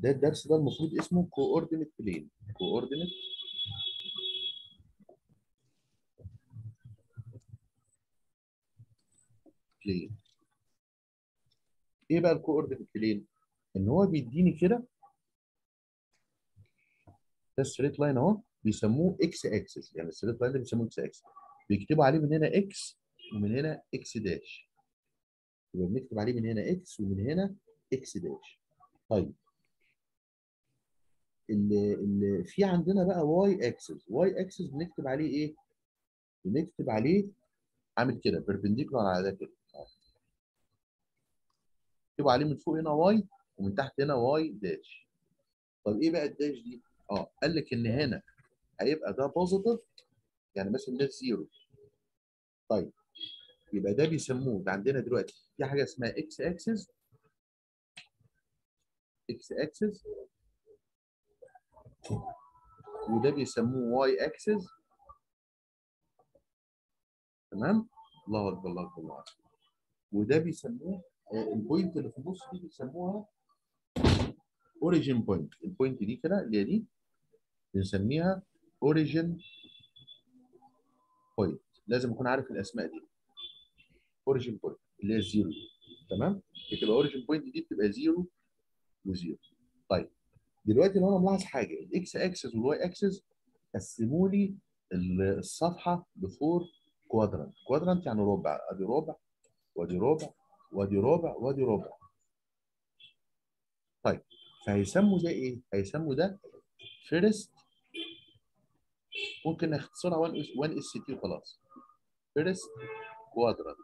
ده الدرس ده المفروض اسمه كوردينيت بلين كوردينيت بلين ايه بقى الكوردينيت بلين ان هو بيديني كده ده الستريت لاين اهو بيسموه اكس اكسس يعني الستريت لاين ده بيسموه اكس اكسس بيكتبوا عليه من هنا اكس ومن هنا اكس داش يبقى بنكتب عليه من هنا اكس ومن هنا اكس داش طيب اللي, اللي في عندنا بقى واي اكسس واي اكسس بنكتب عليه ايه بنكتب عليه عامل كده بيربنديكولار على ده كده نكتبوا عليه من فوق هنا واي ومن تحت هنا واي داش طب ايه بقى الداش دي اه قال لك ان هنا هيبقى ده بوزيتيف يعني مثلا ده زيرو طيب يبقى ده بيسموه ده عندنا دلوقتي في حاجه اسمها اكس اكسس اكس اكسس وده بيسموه واي اكسس تمام الله اكبر الله اكبر الله اكبر وده بيسموه آه، البوينت اللي في النص دي بيسموها اوريجين بوينت البوينت دي كده اللي هي دي بنسميها اوريجين بوينت لازم اكون عارف الاسماء دي اوريجين بوينت اللي هي الزيرو تمام بتبقى اوريجين بوينت دي بتبقى زيرو وزيرو طيب دلوقتي لو انا ملاحظ حاجه الاكس اكسس والواي اكسس قسموا لي الصفحه لفور كوادرانت كوادرانت يعني ربع ادي ربع وادي ربع وادي ربع وادي ربع طيب فهيسموا ده ايه؟ هيسموا ده فيرست ممكن نختصرها 1 اس 1 اس تي وخلاص فيرست كوادرانت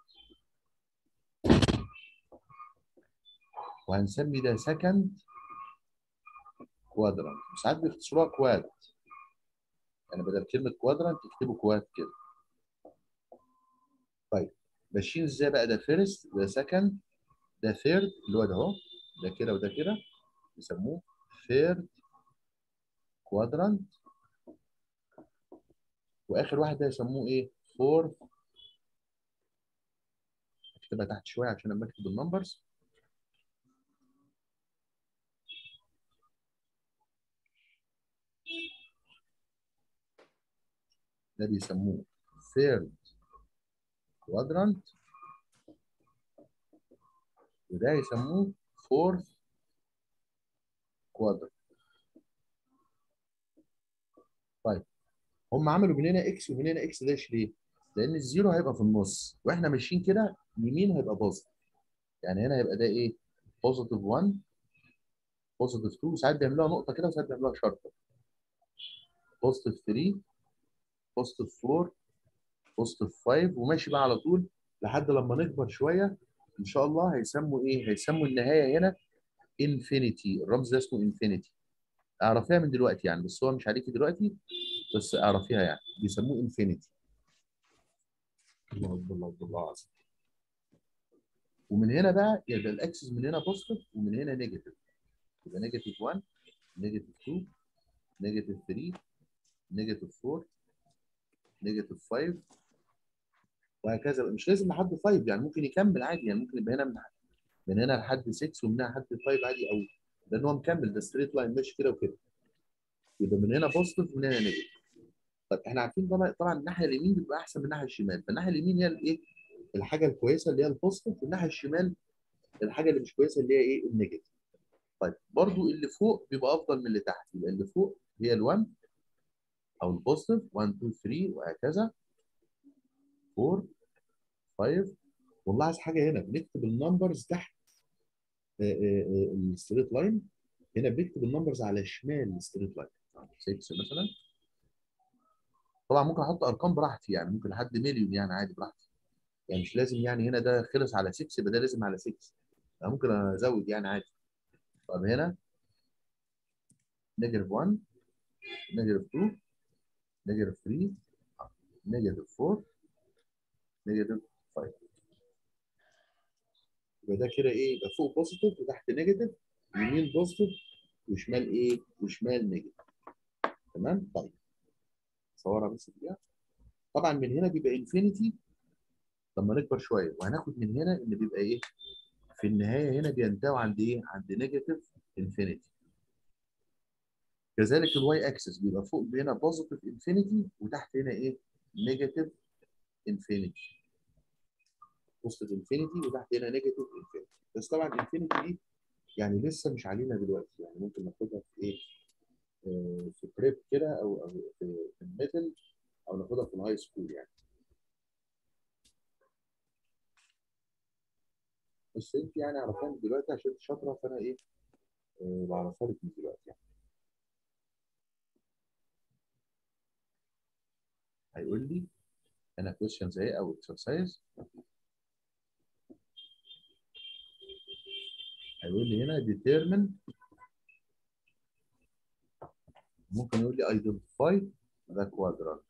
وهنسمي ده سكند كوادرانت ساعات بيختصروها كواد يعني بدل كلمه كوادرانت يكتبوا كواد كده طيب ماشيين ازاي بقى ده فيرست ده سكند ده ثيرد اللي هو ده اهو ده كده وده كده بيسموه ثيرد كوادرانت واخر واحد ده يسموه ايه فورث اكتبها تحت شويه عشان لما اكتب النمبرز ده بيسموه third quadrant وده يسموه fourth quadrant طيب هم عملوا من هنا اكس ومن هنا اكس داش ليه؟ لان الزيرو هيبقى في النص واحنا ماشيين كده يمين هيبقى بوزيتيف يعني هنا هيبقى ده ايه؟ بوزيتيف 1 بوزيتيف 2 ساعات بيعملوها نقطه كده وساعات بيعملوها شرطه بوزيتيف 3 بوزيتيف 4 بوزيتيف 5 وماشي بقى على طول لحد لما نكبر شويه ان شاء الله هيسموا ايه؟ هيسموا النهايه هنا انفينيتي الرمز ده اسمه انفينيتي اعرفيها من دلوقتي يعني بس هو مش عليكي دلوقتي بس اعرفيها يعني بيسموه انفينيتي الله اكبر الله اكبر الله العظيم ومن هنا بقى يبقى الاكسس من هنا بوزيتيف ومن هنا نيجاتيف يبقى نيجاتيف 1 نيجاتيف 2 نيجاتيف 3 نيجاتيف 4 نيجاتيف 5 وهكذا مش لازم لحد 5 يعني ممكن يكمل عادي يعني ممكن يبقى هنا من من هنا لحد 6 ومن هنا لحد 5 عادي او لان هو مكمل ده ستريت لاين ماشي كده وكده يبقى من هنا بوزيتيف ومن هنا نيجاتيف طب احنا عارفين طبعا طبعا الناحيه اليمين بتبقى احسن من الناحيه الشمال فالناحيه اليمين هي الايه الحاجه الكويسه اللي هي البوزيتيف والناحيه الشمال الحاجه اللي مش كويسه اللي هي ايه النيجاتيف طيب برضو اللي فوق بيبقى افضل من اللي تحت يبقى اللي فوق هي ال1 او البوزيتيف 1 2 3 وهكذا 4 5 ونلاحظ حاجه هنا بنكتب النمبرز تحت الستريت لاين هنا بنكتب النمبرز على شمال الستريت لاين 6 مثلا طبعا ممكن احط ارقام براحتي يعني ممكن لحد مليون يعني عادي براحتي يعني مش لازم يعني هنا ده خلص على 6 يبقى ده لازم على 6 انا ممكن ازود يعني عادي طب هنا نيجاتيف 1 نيجاتيف 2 نيجاتيف 3 نيجاتيف 4 نيجاتيف 5 يبقى ده كده ايه يبقى فوق بوزيتيف وتحت نيجاتيف يمين بوزيتيف وشمال ايه وشمال نيجاتيف تمام طيب صورها بس دقيقه طبعا من هنا بيبقى انفينيتي لما نكبر شويه وهناخد من هنا ان بيبقى ايه في النهايه هنا بينتهوا عند ايه عند نيجاتيف انفينيتي كذلك الواي اكسس بيبقى فوق هنا بوزيتيف انفينيتي وتحت هنا ايه نيجاتيف انفينيتي بوزيتيف انفينيتي وتحت هنا نيجاتيف انفينيتي بس طبعا الانفينيتي دي يعني لسه مش علينا دلوقتي يعني ممكن ناخدها في ايه آه، في بريب كده او أو في في الميدل او ناخدها في الهاي سكول يعني بس انت يعني عرفاني دلوقتي عشان انت شاطره فانا ايه آه، بعرفها لك من دلوقتي يعني هيقول لي انا كويشنز اهي او اكسرسايز هيقول لي هنا determine ممكن يقول لي identify the quadrant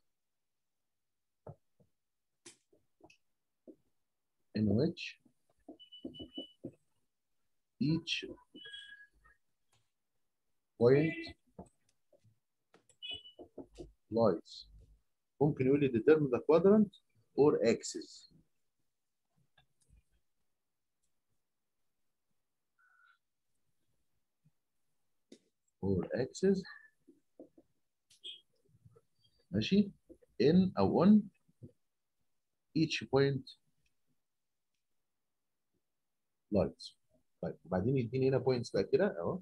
in which each point lies ممكن يقول لي determine the quadrant or axis or axis ماشي in او on each point lies طيب وبعدين يديني هنا بوينتس بقى كده اهو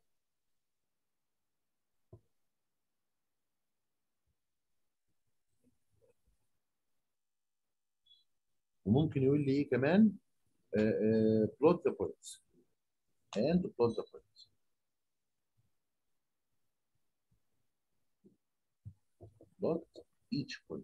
وممكن يقول لي ايه كمان uh, uh, plot the points and plot the points plot each point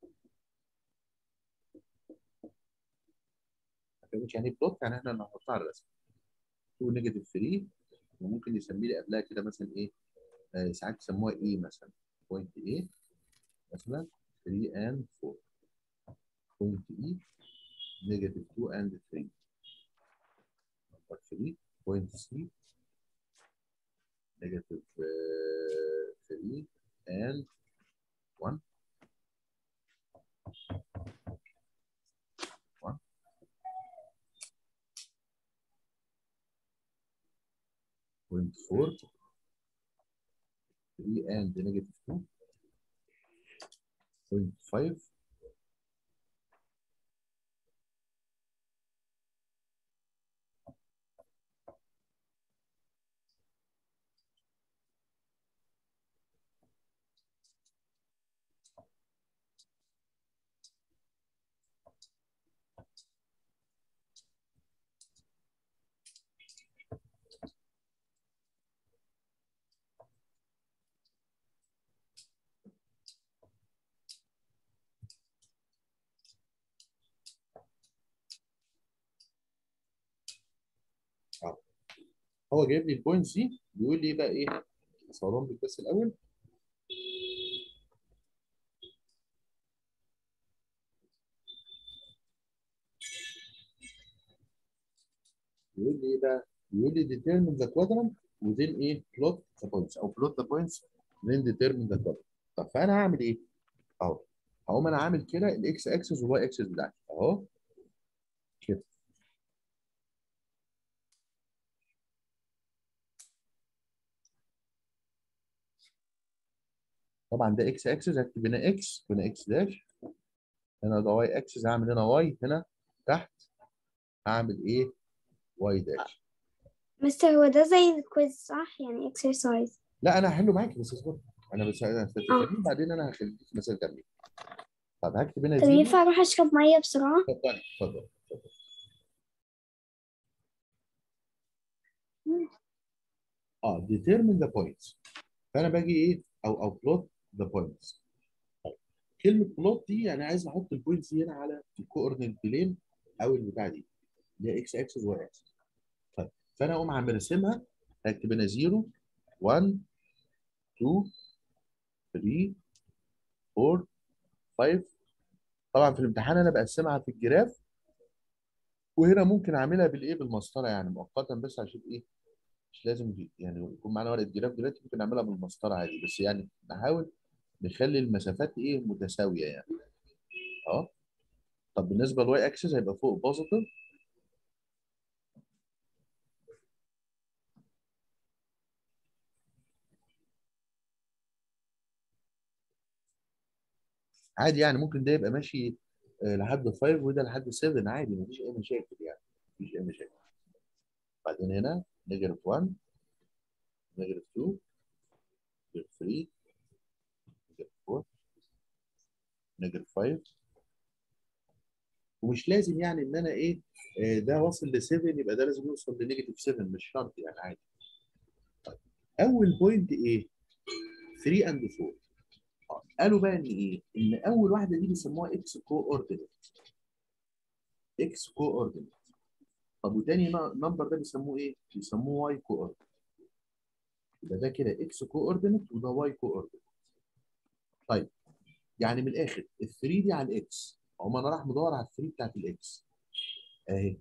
فهمت يعني بلوت يعني احنا نحطها على الرسم 2 نيجاتيف 3 وممكن يسمي لي قبلها كده مثلا ايه آه ساعات يسموها ايه مثلا بوينت ايه مثلا 3 and 4 بوينت ايه نيجاتيف 2 and 3 نمبر 3 بوينت 3 نيجاتيف 3 and 1 1 point 4 3 and negative 2 point 5 هو جايب لي البوينتس دي بيقول لي بقى ايه اصورهم لك بس الاول بيقول لي ايه بقى بيقول لي determine the quadrant within ايه plot the points او plot the points then determine the quadrant طب فانا هعمل ايه اهو هقوم انا عامل كده الاكس اكسس والواي اكسس بتاعتي اهو كده طبعا ده اكس اكسس هكتب هنا اكس هنا اكس داش هنا ده واي اكسس هعمل هنا واي هنا تحت هعمل ايه واي داش مستر هو ده زي الكويز صح يعني exercise لا انا هحله معاكي بس اصبر انا بس انا هستفيد بعدين انا هخليك مثلا تعملي طب هكتب هنا طب زيرو ينفع اروح اشرب ميه بسرعه اتفضلي اتفضل اتفضل اه determine the points فانا باجي ايه او او plot the points طيب كلمه plot دي انا عايز احط البوينتس دي هنا على الكوردينيت بلين او البتاع دي اللي هي اكس اكسس واي اكسس طيب فانا اقوم عامل راسمها هكتب هنا 0 1 2 3 4 5 طبعا في الامتحان انا بقسمها في الجراف وهنا ممكن اعملها بالايه بالمسطره يعني مؤقتا بس عشان ايه مش لازم دي يعني يكون معانا ورقه جراف دلوقتي ممكن نعملها بالمسطره عادي بس يعني نحاول نخلي المسافات ايه متساويه يعني اه طب بالنسبه للواي اكسس هيبقى فوق بوزيتيف عادي يعني ممكن ده يبقى ماشي آه، لحد 5 وده لحد 7 عادي مفيش اي مشاكل يعني مفيش اي مشاكل بعدين هنا نيجاتيف 1 نيجاتيف 2 نيجاتيف 3 نيجاتيف 4 نيجاتيف 5 ومش لازم يعني ان انا ايه آه، ده واصل ل 7 يبقى ده لازم يوصل لنيجاتيف 7 مش شرط يعني عادي طيب اول بوينت ايه 3 اند 4 قالوا بقى ان ايه ان اول واحده دي بيسموها اكس كو اوردينيت اكس كو اوردينيت طب وتاني نمبر ده بيسموه ايه بيسموه واي كو اوردينيت يبقى ده كده اكس كو اوردينيت وده واي كو اوردينيت طيب يعني من الاخر ال 3 دي على الاكس هم انا راح مدور على ال 3 بتاعت الاكس اهي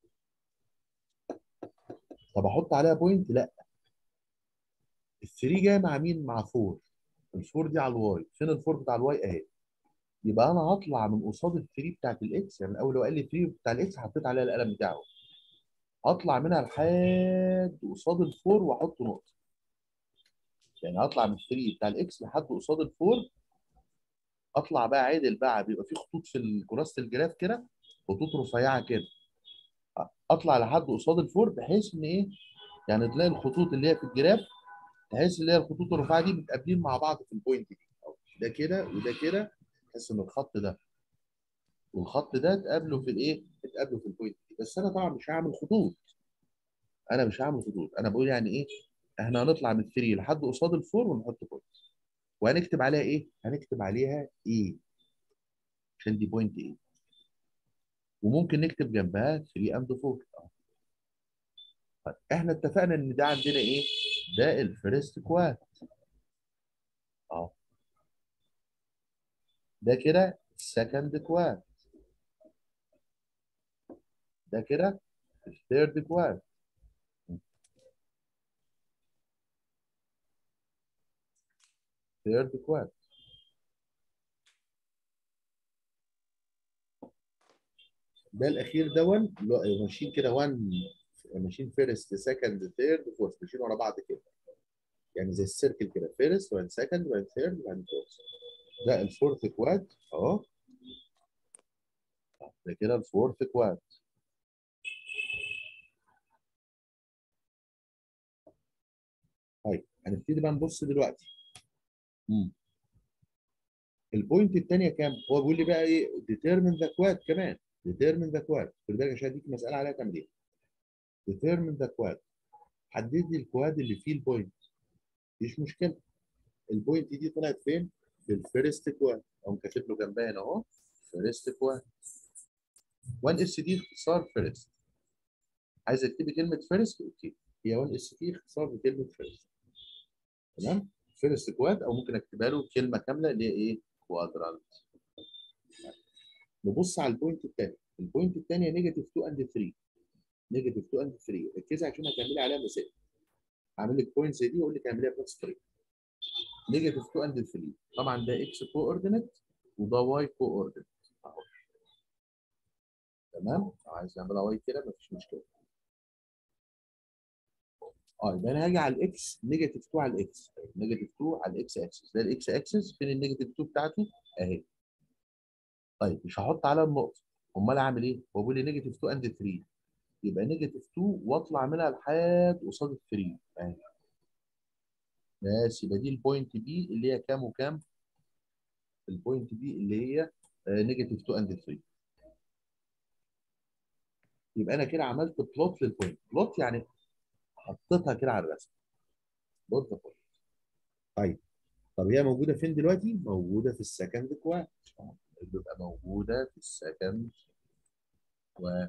طب احط عليها بوينت لا ال 3 جايه مع مين مع 4 ال 4 دي على الواي فين ال 4 بتاع الواي اهي يبقى انا هطلع من قصاد ال 3 بتاعت الاكس يعني الاول لو قال لي 3 بتاع الاكس حطيت عليها القلم بتاعه هطلع منها لحد قصاد ال 4 واحط نقطه يعني هطلع من ال 3 بتاع الاكس لحد قصاد ال 4 اطلع بقى عدل بقى بيبقى في خطوط في كراسه الجراف كده خطوط رفيعه كده اطلع لحد قصاد الفور بحيث ان ايه يعني تلاقي الخطوط اللي هي في الجراف تحس ان هي الخطوط الرفيعه دي متقابلين مع بعض في البوينت دي ده كده وده كده تحس ان الخط ده والخط ده اتقابلوا في الايه؟ اتقابلوا في البوينت دي بس انا طبعا مش هعمل خطوط انا مش هعمل خطوط انا بقول يعني ايه؟ احنا هنطلع من 3 لحد قصاد الفور ونحط بوينت وهنكتب عليها ايه؟ هنكتب عليها ايه عشان دي بوينت ايه وممكن نكتب جنبها 3 اند 4 طيب احنا اتفقنا ان ده عندنا ايه؟ ده الفيرست كواد اهو ده كده السكند كواد ده كده الثيرد كواد ثيرد كواد ده الاخير دون اللي هو ماشيين كده 1 ماشيين فيرست سكند ثيرد فورث ماشيين ورا بعض كده يعني زي السيركل كده فيرست وبعدين سكند وبعدين ثيرد وبعدين فورث ده الفورث كواد اهو ده كده الفورث كواد طيب هنبتدي بقى نبص دلوقتي امم البوينت الثانيه كام؟ هو بيقول لي بقى ايه determine the quad كمان determine the quad خد بالك عشان اديك مساله عليها تمرين determine the quad حدد لي الكواد اللي فيه البوينت مفيش مشكله البوينت دي طلعت فين؟ في الفيرست كواد اقوم كاتب له جنبها هنا اهو فيرست كواد 1 اس دي اختصار فيرست عايز اكتبي كلمه فيرست اوكي هي 1 اس دي اختصار لكلمه فيرست تمام فيرست كواد او ممكن اكتبها له كلمه كامله اللي هي ايه؟ كوادرانت نبص على البوينت الثانيه البوينت الثانيه نيجاتيف 2 اند 3 نيجاتيف 2 اند 3 ركزي عشان هتعملي عليها مسائل هعمل لك بوينت زي دي واقول لك اعمليها بنفس الطريقه نيجاتيف 2 اند 3 طبعا ده اكس كو اوردينيت وده واي كو اوردينيت اهو تمام لو عايز نعملها واي كده مفيش مشكله اه يبقى انا هاجي على الاكس نيجاتيف 2 على الاكس نيجاتيف 2 على الاكس اكسس ده الاكس اكسس فين النيجاتيف 2 بتاعته اهي طيب مش هحط عليها النقطه امال اعمل ايه؟ هو بيقول لي نيجاتيف 2 اند 3 يبقى نيجاتيف 2 واطلع منها لحد قصاد ال 3 اهي بس يبقى دي البوينت بي اللي هي كام وكام؟ البوينت بي اللي هي نيجاتيف 2 اند 3 يبقى انا كده عملت بلوت للبوينت بلوت يعني حطيتها كده على الرسم بلوت ذا بوينت طيب طب هي موجوده فين دلوقتي؟ موجوده في السكند كواد بتبقى موجوده في السكند كواد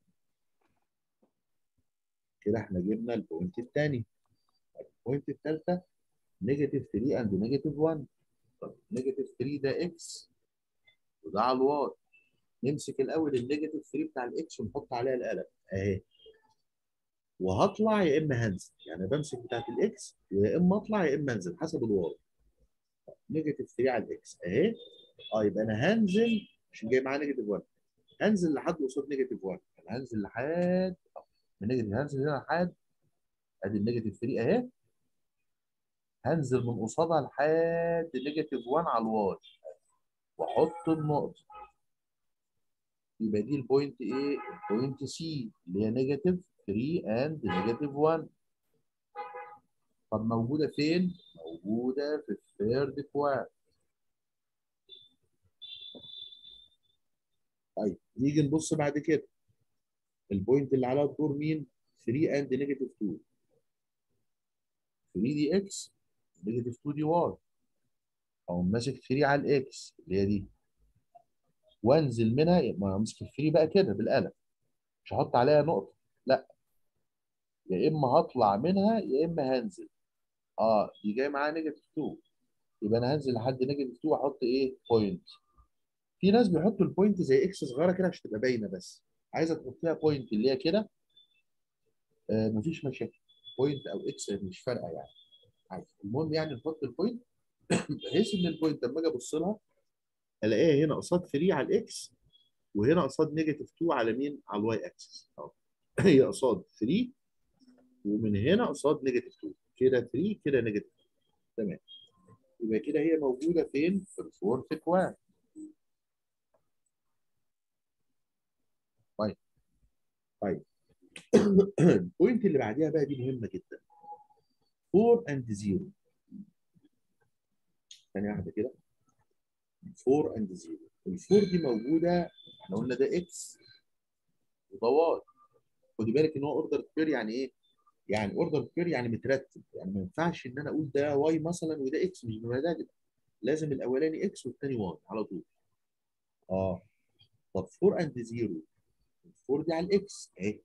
كده احنا جبنا البوينت الثاني البوينت الثالثه نيجاتيف 3 اند نيجاتيف 1 طب نيجاتيف 3 ده اكس وده على الواي نمسك الاول النيجاتيف 3 بتاع الاكس ونحط عليها القلم اهي وهطلع يا اما هنزل يعني بمسك بتاعت الاكس ويا اما اطلع يا اما انزل حسب الواي نيجاتيف 3 على الاكس اهي اه يبقى انا هنزل عشان جاي معاه نيجاتيف 1 هنزل لحد قصاد نيجاتيف 1 انا هنزل لحد من نيجاتيف هنزل هنا لحد ادي النيجاتيف 3 اهي هنزل من قصادها لحد نيجاتيف 1 على الواي واحط النقطه يبقى دي البوينت ايه؟ البوينت سي اللي هي نيجاتيف 3 اند نيجاتيف 1 طب موجوده فين؟ موجوده في الثيرد كواد طيب نيجي نبص بعد كده البوينت اللي عليها الدور مين؟ 3 اند نيجاتيف 2 3 دي اكس نيجاتيف 2 دي واي او ماسك 3 على الاكس اللي هي دي وانزل منها ما امسك 3 بقى كده بالقلم مش هحط عليها نقطه لا يا اما هطلع منها يا اما هنزل اه دي جايه معاها نيجاتيف 2 يبقى انا هنزل لحد نيجاتيف 2 واحط ايه بوينت في ناس بيحطوا البوينت زي اكس صغيره كده عشان تبقى باينه بس عايزه تحطيها بوينت اللي هي كده آه مفيش مشاكل بوينت او اكس مش فارقه يعني عادي المهم يعني نحط البوينت بحيث ان البوينت لما اجي ابص لها الاقيها هنا قصاد 3 على الاكس وهنا قصاد نيجاتيف 2 على مين؟ على الواي اكسس اهو هي قصاد 3 ومن هنا قصاد نيجاتيف 2 كده 3 كده نيجاتيف 2 تمام يبقى كده هي موجوده فين؟ في الفورث كواد طيب طيب البوينت اللي بعديها بقى دي مهمه جدا 4 اند 0 ثانيه واحده كده 4 اند 0 الفور دي موجوده احنا قلنا ده اكس وده واي خدي بالك ان هو اوردر بير يعني ايه؟ يعني اوردر بير يعني مترتب يعني ما ينفعش ان انا اقول ده واي مثلا وده اكس مش بمزاجي لازم الاولاني اكس والثاني واي على طول اه طب 4 اند 0 الفور دي على الاكس اهي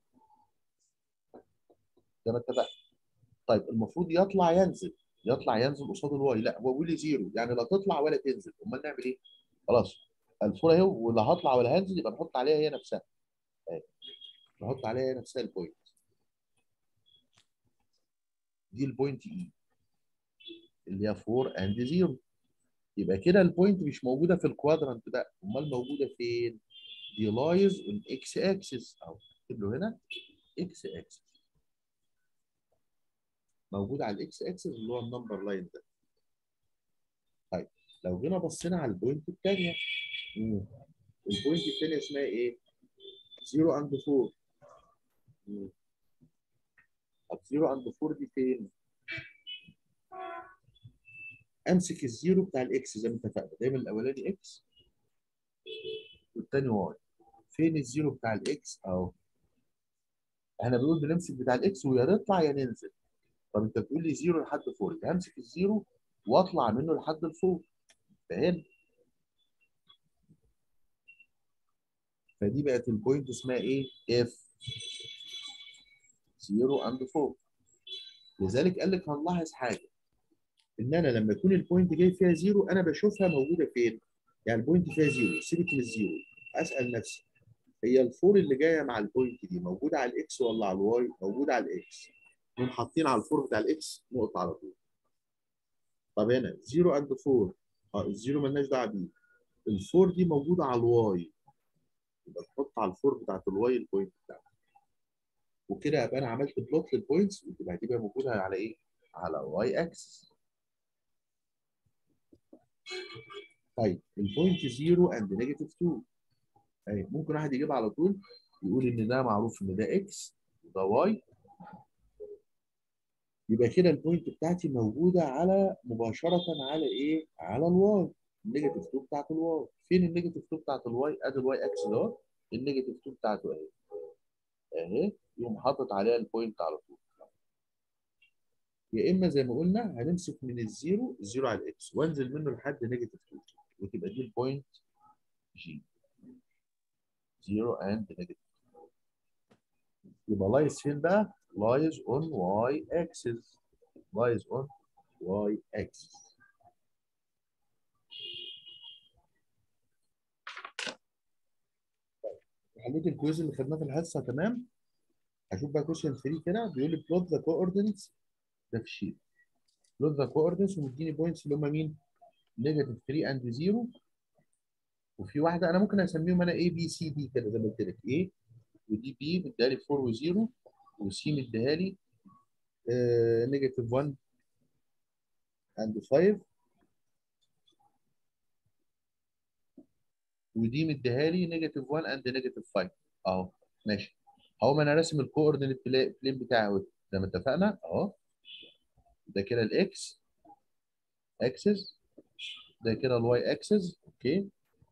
زي ما اتفقنا طيب المفروض يطلع ينزل يطلع ينزل قصاد الواي لا هو بيقول لي زيرو يعني لا تطلع ولا تنزل امال نعمل ايه؟ خلاص الفور اهي ولا هطلع ولا هنزل يبقى نحط عليها هي نفسها اهي نحط عليها هي نفسها البوينت دي البوينت اي اللي هي 4 اند 0 يبقى كده البوينت مش موجوده في الكوادرانت بقى امال موجوده فين؟ دي لايز اون اكس اكسس اهو اكتب له هنا اكس اكسس موجود على الاكس اكسس اللي هو النمبر لاين ده طيب لو جينا بصينا على البوينت الثانيه البوينت الثانيه اسمها ايه 0 اند 4 طب 0 اند 4 دي فين امسك الزيرو بتاع الاكس زي ما اتفقنا دايما الاولاني اكس والثاني واي فين الزيرو بتاع الاكس اهو احنا بنقول بنمسك بتاع الاكس ويا نطلع يا ننزل طب انت بتقول لي زيرو لحد فوق يبقى همسك الزيرو واطلع منه لحد الفوق فاهم فدي بقت البوينت اسمها ايه اف زيرو اند فوق لذلك قال لك هنلاحظ حاجه ان انا لما يكون البوينت جاي فيها زيرو انا بشوفها موجوده فين يعني البوينت فيها زيرو سيبك من الزيرو اسال نفسي هي الفور اللي جايه مع البوينت دي موجوده على الاكس ولا على الواي موجوده على الاكس نقوم حاطين على الفور بتاع الاكس نقطه على طول طب هنا 0 اند 4 اه الزيرو مالناش دعوه بيه الفور دي موجوده على الواي يبقى تحط على الفور بتاعت الواي البوينت بتاعتها وكده يبقى انا عملت بلوت للبوينتس وتبقى هتبقى موجوده على ايه؟ على واي اكسس طيب البوينت 0 اند نيجاتيف 2 اهي ممكن واحد يجيبها على طول يقول ان ده معروف ان ده اكس وده واي يبقى كده البوينت بتاعتي موجوده على مباشره على ايه؟ على الواي النيجاتيف 2 بتاعت الواي فين النيجاتيف 2 بتاعت الواي؟ ادي الواي اكس ده النيجاتيف 2 بتاعته اهي اهي يقوم حاطط عليها البوينت على طول يا اما زي ما قلنا هنمسك من الزيرو الزيرو على الاكس وانزل منه لحد نيجاتيف 2 وتبقى دي البوينت جي زيرو اند نيجاتيف يبقى لايز فين بقى؟ لايز اون واي اكسس لايز اون واي اكسس حليت الكويز اللي خدناه في الحصه تمام هشوف بقى كويشن 3 كده بيقول لي بلوت ذا كوردينتس ده في الشيت بلوت ذا كوردينتس ومديني بوينتس اللي هم مين؟ نيجاتيف 3 اند 0 وفي واحده انا ممكن اسميهم انا اي بي سي دي كده زي ما قلت لك ايه ودي بي مديها لي 4 و0 وسي مديها لي نيجاتيف 1 اند 5 ودي مديها لي نيجاتيف 1 اند نيجاتيف 5 اهو ماشي اهو ما انا راسم الكوردينيت بلين بتاعي اهو زي ما اتفقنا اهو ده كده الاكس اكسس ده كده الواي اكسس اوكي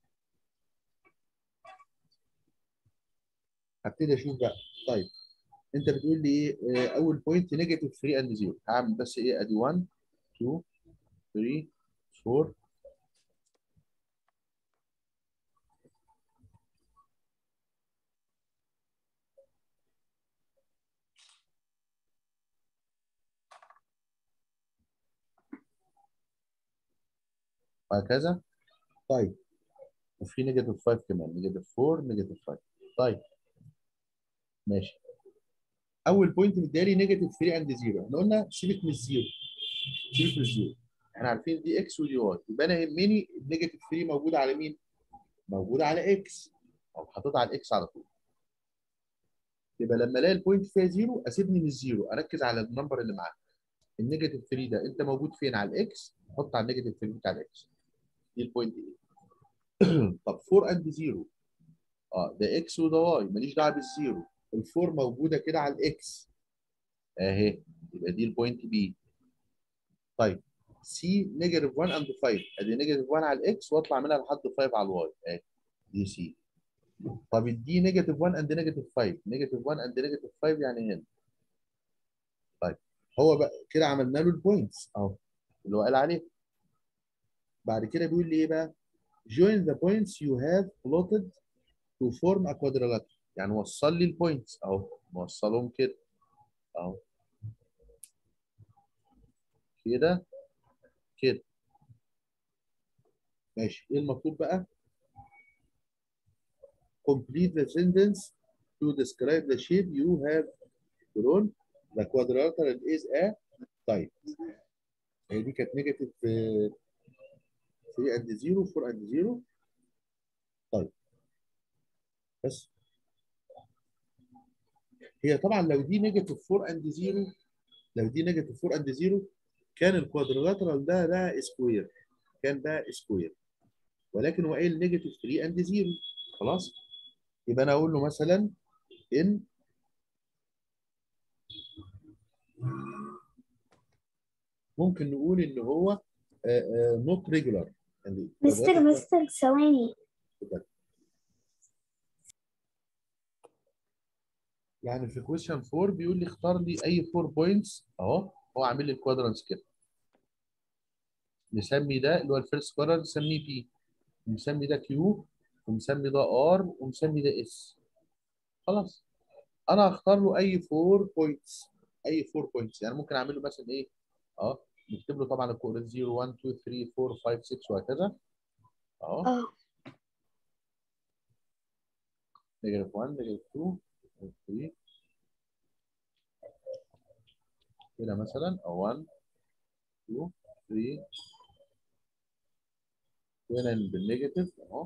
هبتدي اشوف بقى طيب انت بتقول لي ايه آه، اول بوينت نيجاتيف 3 اند 0 هعمل بس ايه ادي 1 2 3 4 وهكذا طيب وفي نيجاتيف 5 كمان نيجاتيف 4 نيجاتيف 5 طيب ماشي اول بوينت مديالي نيجاتيف 3 اند 0 احنا قلنا سيبك من الزيرو سيبك من الزيرو احنا عارفين دي اكس ودي واي يبقى انا يهمني النيجاتيف 3 موجوده على مين؟ موجوده على اكس او حاططها على الاكس على طول يبقى لما الاقي البوينت فيها زيرو اسيبني من الزيرو اركز على النمبر اللي معاك النيجاتيف 3 ده انت موجود فين على الاكس حط على النيجاتيف 3 بتاع الاكس دي البوينت دي طب 4 اند 0 اه ده اكس وده واي ماليش دعوه بالزيرو الفور موجوده كده على الاكس اهي يبقى دي البوينت بي طيب سي نيجاتيف 1 اند 5 ادي نيجاتيف 1 على الاكس واطلع منها لحد 5 على الواي اهي دي سي طب دي نيجاتيف 1 اند نيجاتيف 5 نيجاتيف 1 اند نيجاتيف 5 يعني هنا طيب هو بقى كده عملنا له البوينتس اهو اللي هو قال عليه بعد كده بيقول لي ايه بقى join the points you have plotted to form a quadrilateral يعني وصل لي البوينتس اهو موصلهم كده اهو كده كده ماشي ايه المطلوب بقى complete the sentence to describe the shape you have drawn the quadrilateral is a طيب هي دي كانت نيجاتيف 3 اند 0 4 اند 0 طيب بس هي طبعا لو دي نيجاتيف 4 اند 0 لو دي نيجاتيف 4 اند 0 كان الكوادريلاترال ده ده سكوير كان ده سكوير ولكن هو قايل نيجاتيف 3 اند 0 خلاص يبقى انا اقول له مثلا ان ممكن نقول ان هو نوت ريجولار مستر مستر ثواني يعني في كويشن 4 بيقول لي اختار لي اي 4 بوينتس اهو هو عامل لي الكوادرانس كده نسمي ده اللي هو الفيرست كوادرانت نسميه بي ونسمي ده كيو ومسمي ده ار ومسمي ده اس خلاص انا هختار له اي 4 بوينتس اي 4 بوينتس يعني ممكن اعمل له مثلا ايه اه نكتب له طبعا الكوردينات 0 1 2 3 4 5 6 وهكذا اهو اه نيجاتيف 1 نيجاتيف 2 3 كده مثلا او 1 2 3 وهنا بالنيجاتيف اهو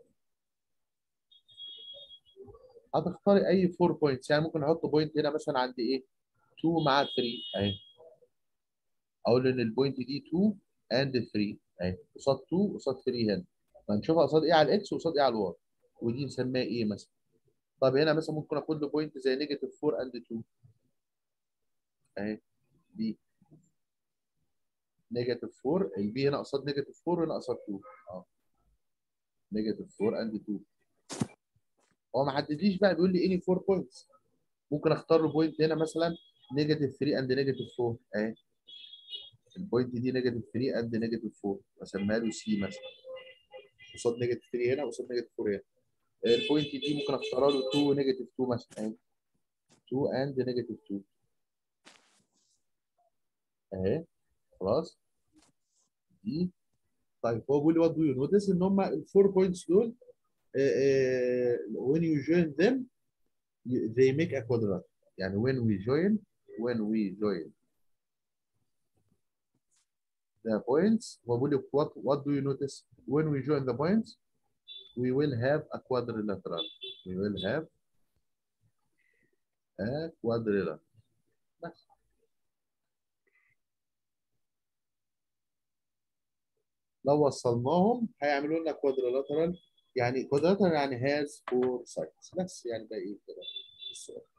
هتختاري اي 4 بوينتس يعني ممكن احط بوينت هنا مثلا عند ايه 2 مع 3 اهي اقول ان البوينت دي 2 اند 3 اهي قصاد 2 قصاد 3 هنا فنشوفها قصاد ايه على الاكس وقصاد ايه على الواي ودي نسميها ايه مثلا طب هنا مثلا ممكن اخد له بوينت زي نيجاتيف 4 اند 2 اهي دي نيجاتيف 4 البي هنا قصاد نيجاتيف 4 وهنا قصاد 2 اه نيجاتيف 4 اند 2 هو ما حددليش بقى بيقول لي اني 4 بوينتس ممكن اختار له بوينت هنا مثلا نيجاتيف 3 اند نيجاتيف 4 اهي البوينت دي نيجاتيف 3 اند نيجاتيف 4 اسميها له سي مثلا قصاد نيجاتيف 3 هنا قصاد نيجاتيف 4 هنا البوينت دي ممكن اختارها له 2 نيجاتيف 2 مثلا اهي 2 اند نيجاتيف 2 اهي خلاص دي طيب هو بيقول لي وات دو يو نوتس ان هم الفور بوينتس دول uh, uh, when you join them you- they make a quadrilateral يعني when we join when we join the points هو بيقول لي what what do you notice when we join the points we will have a quadrilateral we will have a quadrilateral بس لو وصلناهم هيعملوا لنا كوادريلاترال يعني quadrilateral يعني has four sides بس يعني ده ايه كده السؤال